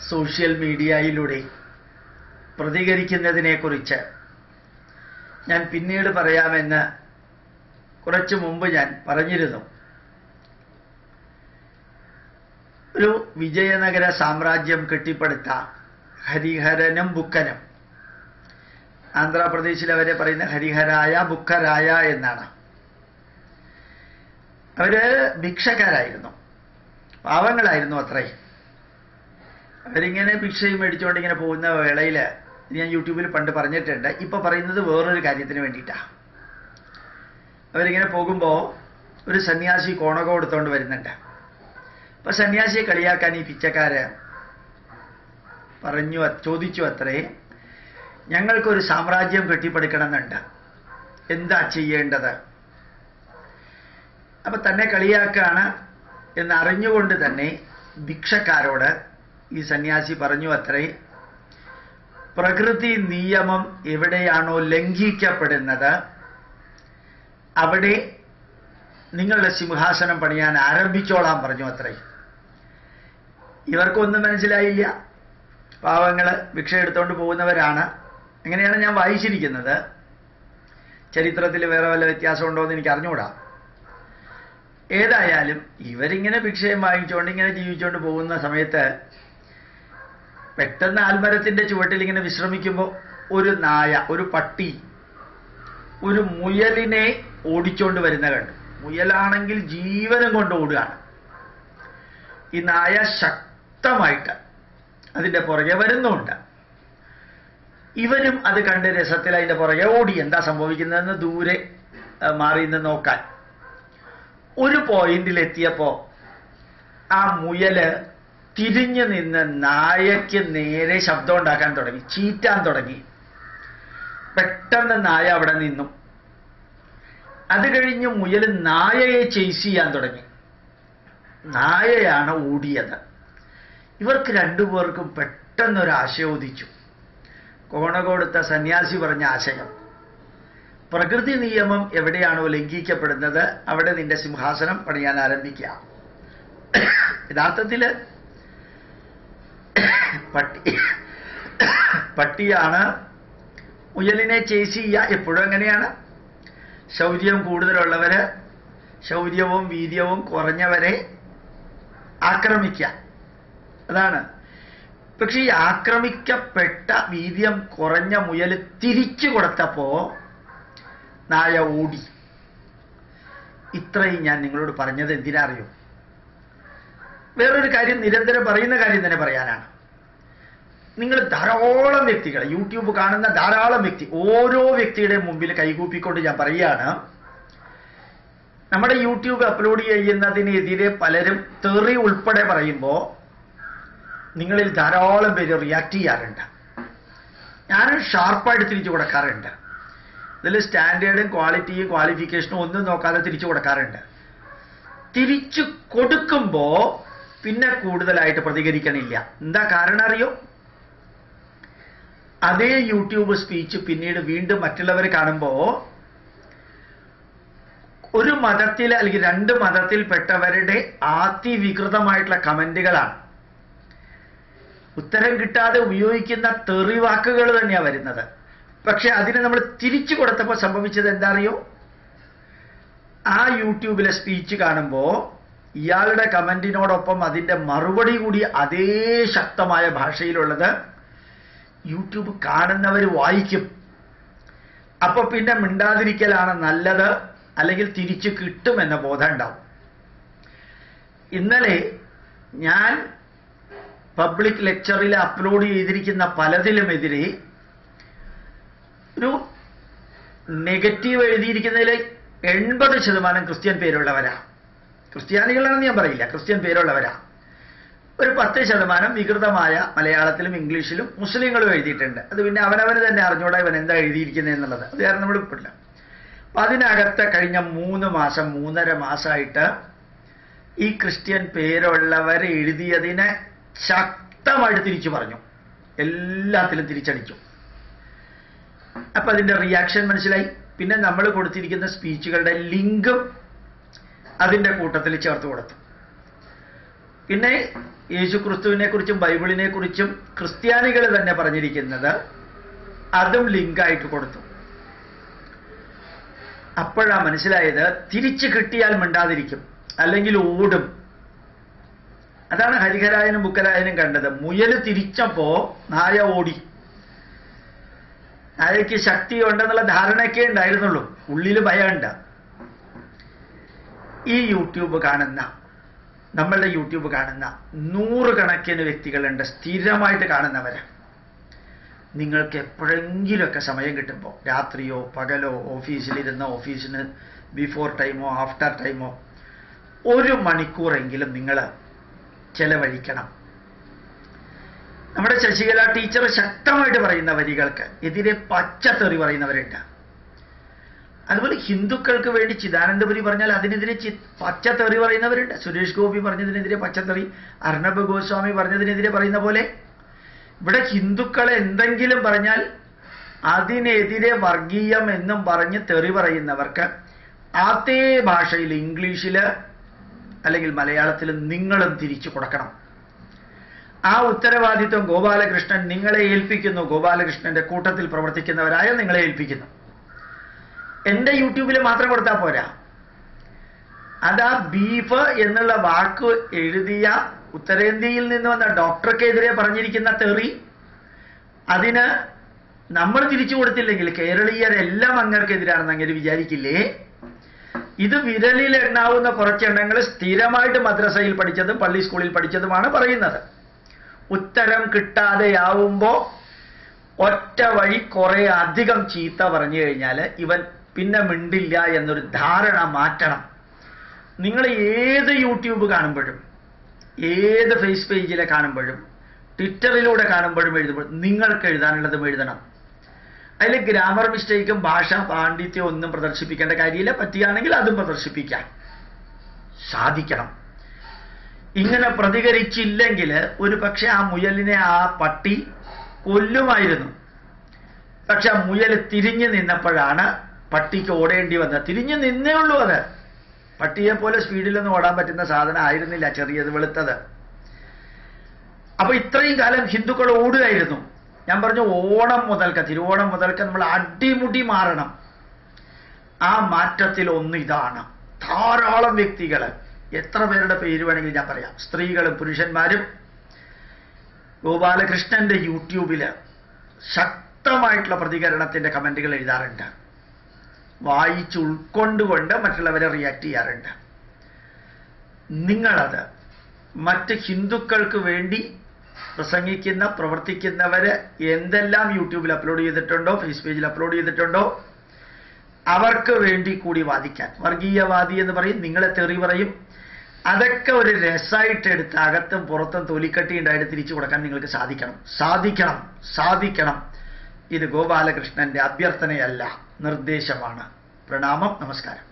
social മീഡിയയിലൂടെ പ്രതികരിക്കുന്നതിനെക്കുറിച്ച് ഞാൻ പിന്നീട് പറയാമെന്ന് കുറച്ചു മുമ്പ് ഞാൻ പറഞ്ഞിരുന്നു ഒരു വിജയനഗര സാമ്രാജ്യം കെട്ടിപ്പടുത്ത ഹരിഹരനും ബുക്കനും ആന്ധ്രാപ്രദേശിൽ അവരെ പറയുന്ന ഹരിഹരായ ബുക്കരായ എന്നാണ് അവര് ഭിക്ഷക്കാരായിരുന്നു പാവങ്ങളായിരുന്നു അത്രയും അവരിങ്ങനെ ഭിക്ഷയും മേടിച്ചുകൊണ്ട് ഇങ്ങനെ പോകുന്ന വേളയിൽ ഞാൻ യൂട്യൂബിൽ പണ്ട് പറഞ്ഞിട്ടുണ്ട് ഇപ്പൊ പറയുന്നത് വേറൊരു കാര്യത്തിന് വേണ്ടിയിട്ടാ അവരിങ്ങനെ പോകുമ്പോൾ ഒരു സന്യാസി കോണകം എടുത്തുകൊണ്ട് വരുന്നുണ്ട് അപ്പൊ സന്യാസിയെ കളിയാക്കാൻ ഈ പിച്ചക്കാര് പറഞ്ഞു ചോദിച്ചു അത്രേ ഞങ്ങൾക്കൊരു സാമ്രാജ്യം കെട്ടിപ്പടുക്കണമെന്നുണ്ട് എന്താ ചെയ്യേണ്ടത് അപ്പൊ തന്നെ കളിയാക്കാണ് എന്ന് അറിഞ്ഞുകൊണ്ട് തന്നെ ഭിക്ഷക്കാരോട് ഈ സന്യാസി പറഞ്ഞു അത്രേ പ്രകൃതി നിയമം എവിടെയാണോ ലംഘിക്കപ്പെടുന്നത് അവിടെ നിങ്ങളുടെ സിംഹാസനം പണിയാൻ ആരംഭിച്ചോളാൻ പറഞ്ഞു അത്രേ ഇവർക്കൊന്നും മനസ്സിലായില്ല പാവങ്ങൾ ഭിക്ഷ എടുത്തുകൊണ്ട് പോകുന്നവരാണ് അങ്ങനെയാണ് ഞാൻ വായിച്ചിരിക്കുന്നത് ചരിത്രത്തിൽ വേറെ വല്ല വ്യത്യാസമുണ്ടോ എന്ന് എനിക്ക് അറിഞ്ഞുകൂടാ ഏതായാലും ഇവരിങ്ങനെ ഭിക്ഷയും വാങ്ങിച്ചുകൊണ്ട് ഇങ്ങനെ ജീവിച്ചുകൊണ്ട് പോകുന്ന സമയത്ത് പെട്ടെന്ന് ആൽമരത്തിന്റെ ചുവട്ടിൽ ഇങ്ങനെ വിശ്രമിക്കുമ്പോൾ ഒരു നായ ഒരു പട്ടി ഒരു മുയലിനെ ഓടിച്ചോണ്ട് വരുന്ന കണ്ടു മുയലാണെങ്കിൽ ജീവനം കൊണ്ട് ഓടുകയാണ് ഈ നായ ശക്തമായിട്ട് അതിന്റെ പുറകെ വരുന്നുണ്ട് ഇവരും അത് കണ്ട് രസത്തിൽ അതിന്റെ പുറകെ ഓടി എന്താ സംഭവിക്കുന്നതെന്ന് ദൂരെ ആ, മാറി നിന്ന് നോക്കാൻ ഒരു പോയിന്റിൽ എത്തിയപ്പോ ആ മുയല് തിരിഞ്ഞു നിന്ന് നായയ്ക്ക് നേരെ ശബ്ദം ഉണ്ടാക്കാൻ തുടങ്ങി ചീറ്റാൻ തുടങ്ങി പെട്ടെന്ന് നായ അവിടെ നിന്നു അത് കഴിഞ്ഞ് മുയൽ നായയെ ചേസ് ചെയ്യാൻ തുടങ്ങി നായയാണ് ഓടിയത് ഇവർക്ക് രണ്ടുപേർക്കും പെട്ടെന്നൊരു ആശയം ഉദിച്ചു കോണ കൊടുത്ത സന്യാസി പറഞ്ഞ ആശയം പ്രകൃതി നിയമം എവിടെയാണോ ലംഘിക്കപ്പെടുന്നത് അവിടെ നിന്റെ സിംഹാസനം പണിയാൻ ആരംഭിക്കുക യഥാർത്ഥത്തില് പട്ടി പട്ടിയാണ് മുയലിനെ ചേസ് ചെയ്യുക എപ്പോഴും എങ്ങനെയാണ് ശൗര്യം കൂടുതലുള്ളവര് ശൗര്യവും വീര്യവും കുറഞ്ഞവരെ ആക്രമിക്കുക അതാണ് പക്ഷെ ഈ ആക്രമിക്കപ്പെട്ട വീര്യം കുറഞ്ഞ മുയൽ തിരിച്ചു കൊടുത്തപ്പോ നായ ഓടി ഇത്രയും ഞാൻ നിങ്ങളോട് പറഞ്ഞത് എന്തിനാ അറിയോ വേറൊരു കാര്യം നിരന്തരം പറയുന്ന കാര്യം തന്നെ പറയാനാണ് നിങ്ങൾ ധാരാളം വ്യക്തികൾ യൂട്യൂബ് കാണുന്ന ധാരാളം വ്യക്തി ഓരോ വ്യക്തിയുടെ മുമ്പിൽ കൈകൂപ്പിക്കൊണ്ട് ഞാൻ പറയുകയാണ് നമ്മുടെ യൂട്യൂബ് അപ്ലോഡ് ചെയ്യുന്നതിനെതിരെ പലരും തെറി ഉൾപ്പെടെ പറയുമ്പോൾ നിങ്ങളിൽ ധാരാളം പേര് റിയാക്ട് ചെയ്യാറുണ്ട് ഞാനും ഷാർപ്പായിട്ട് തിരിച്ചു കൊടുക്കാറുണ്ട് ഇതിൽ സ്റ്റാൻഡേർഡും ക്വാളിറ്റിയും ക്വാളിഫിക്കേഷനും ഒന്നും നോക്കാതെ തിരിച്ചു കൊടുക്കാറുണ്ട് തിരിച്ചു കൊടുക്കുമ്പോ പിന്നെ കൂടുതലായിട്ട് പ്രതികരിക്കണില്ല എന്താ കാരണം അറിയോ അതേ യൂട്യൂബ് സ്പീച്ച് പിന്നീട് വീണ്ടും മറ്റുള്ളവർ കാണുമ്പോ ഒരു മതത്തിൽ അല്ലെങ്കിൽ രണ്ട് മതത്തിൽപ്പെട്ടവരുടെ ആതിവികൃതമായിട്ടുള്ള കമന്റുകളാണ് ഉത്തരം കിട്ടാതെ ഉപയോഗിക്കുന്ന തെറി വാക്കുകൾ തന്നെയാണ് വരുന്നത് പക്ഷെ അതിനെ നമ്മൾ തിരിച്ചു കൊടുത്തപ്പോൾ സംഭവിച്ചത് എന്താ അറിയോ ആ യൂട്യൂബിലെ സ്പീച്ച് കാണുമ്പോൾ ഇയാളുടെ കമന്റിനോടൊപ്പം അതിന്റെ മറുപടി കൂടി അതേ ശക്തമായ ഭാഷയിലുള്ളത് യൂട്യൂബ് കാണുന്നവർ വായിക്കും അപ്പൊ പിന്നെ മിണ്ടാതിരിക്കലാണ് നല്ലത് അല്ലെങ്കിൽ തിരിച്ചു കിട്ടുമെന്ന ബോധം ഉണ്ടാവും ഇന്നലെ ഞാൻ പബ്ലിക് ലെക്ചറിൽ അപ്ലോഡ് ചെയ്തിരിക്കുന്ന പലതിലുമെതിരെ ഒരു നെഗറ്റീവ് എഴുതിയിരിക്കുന്നതിൽ എൺപത് ശതമാനം ക്രിസ്ത്യൻ പേരുള്ളവരാ ക്രിസ്ത്യാനികളാണെന്ന് ഞാൻ പറയില്ല ക്രിസ്ത്യൻ പേരുള്ളവരാ ഒരു പത്ത് ശതമാനം വികൃതമായ മലയാളത്തിലും ഇംഗ്ലീഷിലും മുസ്ലിങ്ങളും എഴുതിയിട്ടുണ്ട് അത് പിന്നെ അവനവന് തന്നെ അറിഞ്ഞൂടാ ഇവൻ എന്താ എഴുതിയിരിക്കുന്നത് എന്നുള്ളത് അത് കാരണം നമ്മൾ ഇപ്പില്ല അപ്പൊ അതിനകത്ത് കഴിഞ്ഞ മൂന്ന് മാസം മൂന്നര മാസമായിട്ട് ഈ ക്രിസ്ത്യൻ പേരുള്ളവർ എഴുതിയതിനെ ശക്തമായിട്ട് തിരിച്ചു പറഞ്ഞു എല്ലാത്തിലും തിരിച്ചടിച്ചു അപ്പൊ അതിന്റെ റിയാക്ഷൻ മനസ്സിലായി പിന്നെ നമ്മൾ കൊടുത്തിരിക്കുന്ന സ്പീച്ചുകളുടെ ലിങ്കും അതിന്റെ കൂട്ടത്തിൽ ചേർത്ത് കൊടുത്തു പിന്നെ യേശു ക്രിസ്തുവിനെ കുറിച്ചും ബൈബിളിനെ കുറിച്ചും ക്രിസ്ത്യാനികൾ തന്നെ പറഞ്ഞിരിക്കുന്നത് അതും ലിങ്കായിട്ട് കൊടുത്തു അപ്പോഴാ മനസ്സിലായത് തിരിച്ചു കിട്ടിയാൽ മിണ്ടാതിരിക്കും അല്ലെങ്കിൽ ഓടും അതാണ് ഹരിഹരായനും ബുക്കരായനും കണ്ടത് മുയല് തിരിച്ചപ്പോ നായ ഓടി നായയ്ക്ക് ശക്തി ഉണ്ടെന്നുള്ള ധാരണയൊക്കെ ഉണ്ടായിരുന്നുള്ളൂ ഉള്ളിൽ ഭയമുണ്ട് ഈ യൂട്യൂബ് കാണുന്ന നമ്മളുടെ യൂട്യൂബ് കാണുന്ന നൂറുകണക്കിന് വ്യക്തികളുണ്ട് സ്ഥിരമായിട്ട് കാണുന്നവര് നിങ്ങൾക്ക് എപ്പോഴെങ്കിലുമൊക്കെ സമയം കിട്ടുമ്പോൾ രാത്രിയോ പകലോ ഓഫീസിലിരുന്ന ഓഫീസിന് ബിഫോർ ടൈമോ ആഫ്റ്റർ ടൈമോ ഒരു മണിക്കൂറെങ്കിലും നിങ്ങൾ ചെലവഴിക്കണം നമ്മുടെ ശശികല ടീച്ചർ ശക്തമായിട്ട് പറയുന്ന വരികൾക്ക് എതിരെ പച്ചത്തെറി പറയുന്നവരുണ്ട് അതുപോലെ ഹിന്ദുക്കൾക്ക് വേണ്ടി ചിദാനന്ദപുരി പറഞ്ഞാൽ അതിനെതിരെ ചി പച്ചത്തെറി പറയുന്നവരുണ്ട് സുരേഷ് ഗോപി പറഞ്ഞതിനെതിരെ പച്ചത്തെറി അർണബ് ഗോസ്വാമി പറഞ്ഞതിനെതിരെ പറയുന്ന പോലെ ഇവിടെ ഹിന്ദുക്കളെ എന്തെങ്കിലും പറഞ്ഞാൽ അതിനെതിരെ വർഗീയം എന്നും പറഞ്ഞ് തെറി പറയുന്നവർക്ക് അതേ ഭാഷയിൽ ഇംഗ്ലീഷിൽ അല്ലെങ്കിൽ മലയാളത്തിൽ നിങ്ങളും തിരിച്ചു കൊടുക്കണം ആ ഉത്തരവാദിത്വം ഗോപാലകൃഷ്ണൻ നിങ്ങളെ ഏൽപ്പിക്കുന്നു ഗോപാലകൃഷ്ണന്റെ കൂട്ടത്തിൽ പ്രവർത്തിക്കുന്നവരായ നിങ്ങളെ ഏൽപ്പിക്കുന്നു എന്റെ യൂട്യൂബിൽ മാത്രം കൊടുത്താൽ പോരാ അതാ ബീഫ് എന്നുള്ള വാക്ക് എഴുതിയ ഉത്തരേന്ത്യയിൽ നിന്ന് വന്ന ഡോക്ടർക്കെതിരെ പറഞ്ഞിരിക്കുന്ന തെറി അതിന് നമ്മൾ തിരിച്ചു കൊടുത്തില്ലെങ്കിൽ കേരളീയരെല്ലാം അങ്ങർക്കെതിരാണെന്ന് അങ്ങനെ വിചാരിക്കില്ലേ ഇത് വിരലിൽ എണ്ണാവുന്ന കുറച്ചെണ്ണങ്ങൾ സ്ഥിരമായിട്ട് മദ്രസയിൽ പഠിച്ചതും പള്ളി സ്കൂളിൽ പഠിച്ചതുമാണ് പറയുന്നത് ഉത്തരം കിട്ടാതെയാവുമ്പോ ഒറ്റ വഴി കുറെ അധികം ചീത്ത പറഞ്ഞു കഴിഞ്ഞാൽ ഇവൻ പിന്നെ മിണ്ടില്ല എന്നൊരു ധാരണ മാറ്റണം നിങ്ങൾ ഏത് യൂട്യൂബ് കാണുമ്പോഴും ഏത് ഫേസ് പേജിലെ കാണുമ്പോഴും ട്വിറ്ററിലൂടെ കാണുമ്പോഴും എഴുതുമ്പോൾ നിങ്ങൾക്ക് എഴുതാനുള്ളതും എഴുതണം അതിൽ ഗ്രാമർ മിസ്റ്റേക്കും ഭാഷ പാണ്ഡിത്യം ഒന്നും പ്രദർശിപ്പിക്കേണ്ട കാര്യമില്ല പറ്റുകയാണെങ്കിൽ അതും പ്രദർശിപ്പിക്കാം സാധിക്കണം ഇങ്ങനെ പ്രതികരിച്ചില്ലെങ്കിൽ ഒരു പക്ഷെ ആ മുയലിനെ ആ പട്ടി കൊല്ലുമായിരുന്നു പക്ഷെ ആ മുയൽ തിരിഞ്ഞു നിന്നപ്പോഴാണ് പട്ടിക്ക് ഓടേണ്ടി വന്നത് തിരിഞ്ഞു നിന്നേ ഉള്ളൂ അത് പട്ടിയെ പോലെ സ്പീഡിലൊന്നും ഓടാൻ പറ്റുന്ന സാധനം ആയിരുന്നില്ല ചെറിയത് വെളുത്തത് അപ്പൊ ഇത്രയും കാലം ഹിന്ദുക്കൾ ഓടുകയായിരുന്നു ഞാൻ പറഞ്ഞു ഓണം മുതൽക്ക് തിരുവോണം മുതൽക്ക് നമ്മൾ അടിമുടി മാറണം ആ മാറ്റത്തിൽ ഒന്ന് ഇതാണ് ധാരാളം വ്യക്തികൾ എത്ര പേരുടെ പേര് വേണമെങ്കിലും ഞാൻ പറയാം സ്ത്രീകളും പുരുഷന്മാരും ഗോപാലകൃഷ്ണന്റെ യൂട്യൂബില് ശക്തമായിട്ടുള്ള പ്രതികരണത്തിന്റെ കമന്റുകൾ എഴുതാറുണ്ട് വായിച്ച് ഉൾക്കൊണ്ടുകൊണ്ട് മറ്റുള്ളവരെ റിയാക്ട് ചെയ്യാറുണ്ട് നിങ്ങളത് മറ്റ് ഹിന്ദുക്കൾക്ക് വേണ്ടി പ്രസംഗിക്കുന്ന പ്രവർത്തിക്കുന്നവര് എന്തെല്ലാം യൂട്യൂബിൽ അപ്ലോഡ് ചെയ്തിട്ടുണ്ടോ ഫേസ് പേജിൽ അപ്ലോഡ് ചെയ്തിട്ടുണ്ടോ അവർക്ക് വേണ്ടി കൂടി വാദിക്കാൻ വർഗീയവാദി എന്ന് പറയും നിങ്ങളെ തെറി പറയും അതൊക്കെ ഒരു രസമായിട്ട് എടുത്ത് അകത്തും പുറത്തും തൊലിക്കട്ടി ഉണ്ടായിട്ട് തിരിച്ചു കൊടുക്കാൻ നിങ്ങൾക്ക് സാധിക്കണം സാധിക്കണം സാധിക്കണം ഇത് ഗോപാലകൃഷ്ണന്റെ അഭ്യർത്ഥനയല്ല നിർദ്ദേശമാണ് പ്രണാമം നമസ്കാരം